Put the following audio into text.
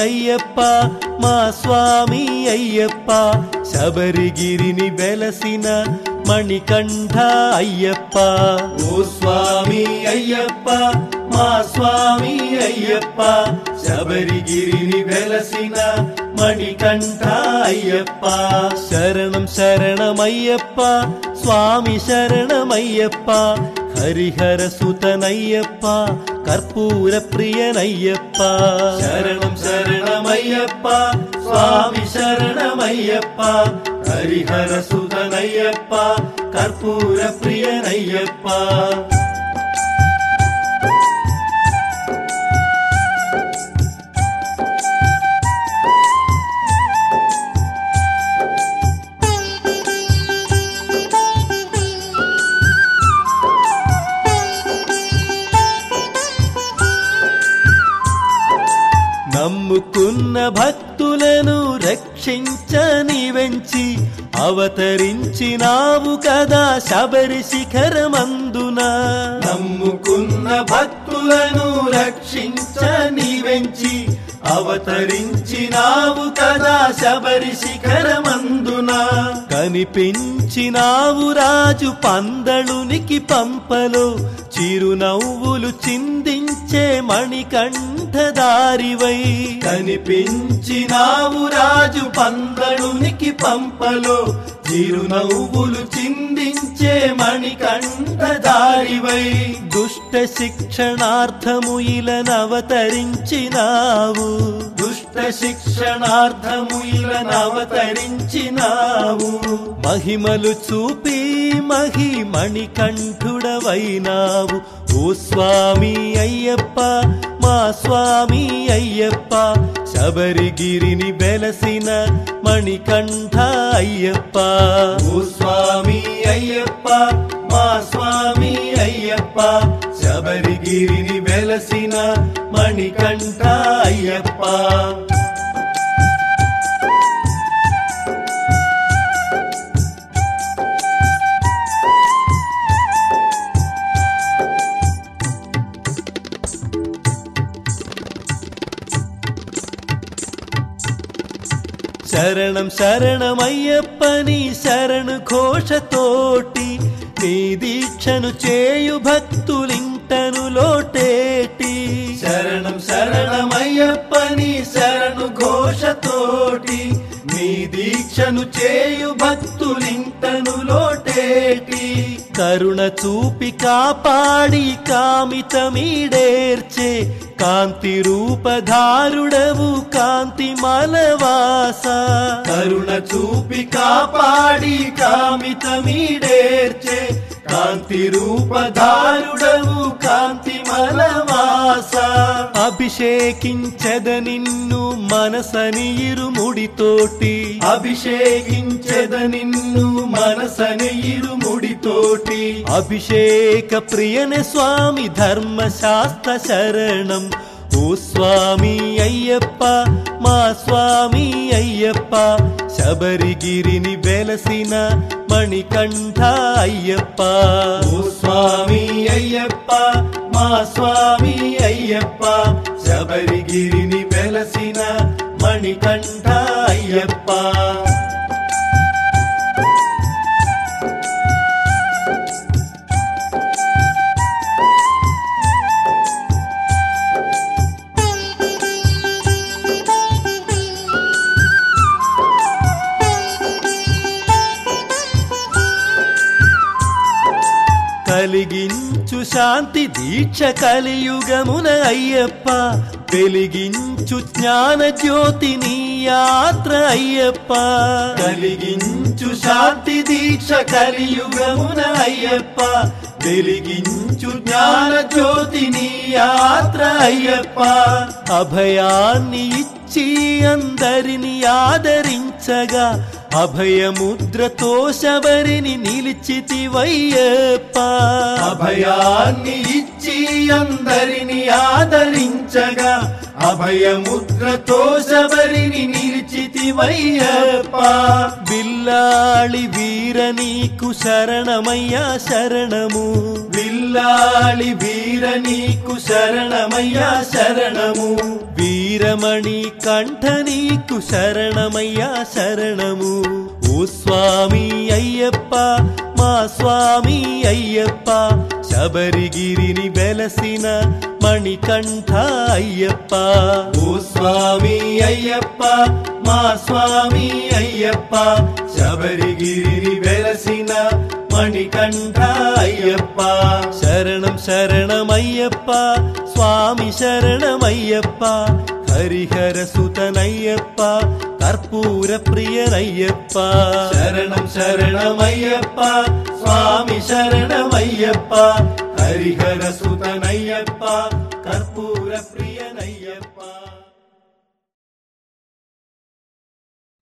అయ్యప్ప మా స్వామి అయ్యప్ప శబరిగిరిని వెలసిన మణికంఠ అయ్యప్ప ఓ స్వామి అయ్యప్ప మా స్వామి అయ్యప్ప శబరిగిరిని వెలసిన మణికంఠ అయ్యప్ప శరణం శరణమయ్యప్ప స్వామి శరణమయ్యప్ప హరిహర సుతనయ్యప్ప కర్పూర ప్రియనయ్యప్ప శరణం శరణమయ్యప్ప స్వామి శరణమయ్యప్ప హరిహర సుతనయ్యప్ప కర్పూర ప్రియనయ్యప్ప నమ్ముకున్న భక్తులను రక్షించని వెంచి అవతరించినావు కదా శబరి శిఖరమందున నమ్ముకున్న భక్తులను రక్షించని వెంచి అవతరించినావు కదా శబరి శిఖరమందున కనిపించినావు రాజు పందళునికి పంపలో చిరునవ్వులు చిందించే మణికంఠదారివై కనిపించినావు రాజు పందళునికి పంపలో చిరునవ్వులు చిందించే మణికంఠదారివై దుష్ట శిక్షణార్థము ఇలనవతరించినావు దుష్ట శిక్షణార్థము ఇలనవతరించినావు మహిమలు చూపి మహిమణి కంఠుడవైనావు ఓ స్వామి అయ్యప్ప మా స్వామి అయ్యప్ప శబరిగిరిని వెలసిన మణికంఠ అయ్యప్ప ఓ స్వామి అయ్యప్ప మా స్వామి అయ్యప్ప శబరిగిరిని వెలసిన మణికంఠ అయ్యప్ప శరణం శరణమయ్యప్పని శరణు ఘోషతోటి నీ దీక్షను చేయు భక్తులింటను లోటేటి శరణం శరణమయ్యప్పని శరణు ఘోషతోటి నీ దీక్షను చేయు భక్తులింటను లోటేటి కరుణ చూపి కాపాడి కామితమీడేర్చే కాంతి రూపధారుడవు కాంతి మలవాస కరుణ చూపి కాపాడి కామితమీడేర్చే కాంతి రూపధారుడవు కాంతి మలవాస అభిషేకించద నిన్ను మనసని ఇరుముడితోటి అభిషేకించద నిన్ను మనసని ఇరుముడితోటి అభిషేక ప్రియన స్వామి ధర్మశాస్త్ర శరణం ఓ స్వామి అయ్యప్ప మా స్వామి అయ్యప్ప శబరిగిరిని వెలసిన మణికంఠ అయ్యప్ప ఓ స్వామి అయ్యప్ప మా స్వామి అయ్యప్ప శబరిగిరిని వెలసిన మణికంఠ అయ్యప్ప కలిగించు శాంతి దీక్ష కలియుగమున అయ్యప్ప వెలిగించు జ్ఞాన జ్యోతి నీ యాత్ర అయ్యప్ప కలిగించు శాంతి దీక్ష కలియుగమున అయ్యప్ప వెలిగించు జ్ఞాన జ్యోతి నీ యాత్ర అయ్యప్ప అభయాన్ని ఇచ్చి అందరిని ఆదరించగా అభయముద్రతో శబరిని నిలిచితివయ్యప్ప అభయాన్ని ఇచ్చి అందరిని ఆదరించగా అభయముద్రతో శబరిని నిలిచితివయ్యప్ప శరణమయ్యప్ప బిల్లాళి వీర నీకు శరణమయ్యా శరణము బిల్లాళి వీర నీకు శరణమయ్యా శరణము వీరమణి కంఠ నీకు శరణమయ్యా శరణము ఓ స్వామి అయ్యప్ప మా స్వామి అయ్యప్ప శబరిగిరిని వెలసిన మణికంఠ అయ్యప్ప ఓ స్వామి అయ్యప్ప మా స్వామి అయ్యప్ప శబరిగిరిని వెలసిన మణికంఠ అయ్యప్ప శరణం శరణమయ్యప్ప స్వామి శరణమయ్యప్ప హరిహర సుతనయ్యప్ప కర్పూర ప్రియనయ్యప్ప శరణం శరణమయ్యప్ప స్వామి శరణమయ్యప్ప హరిహర సుతనయ్యప్ప కర్పూర ప్రియనయ్యప్ప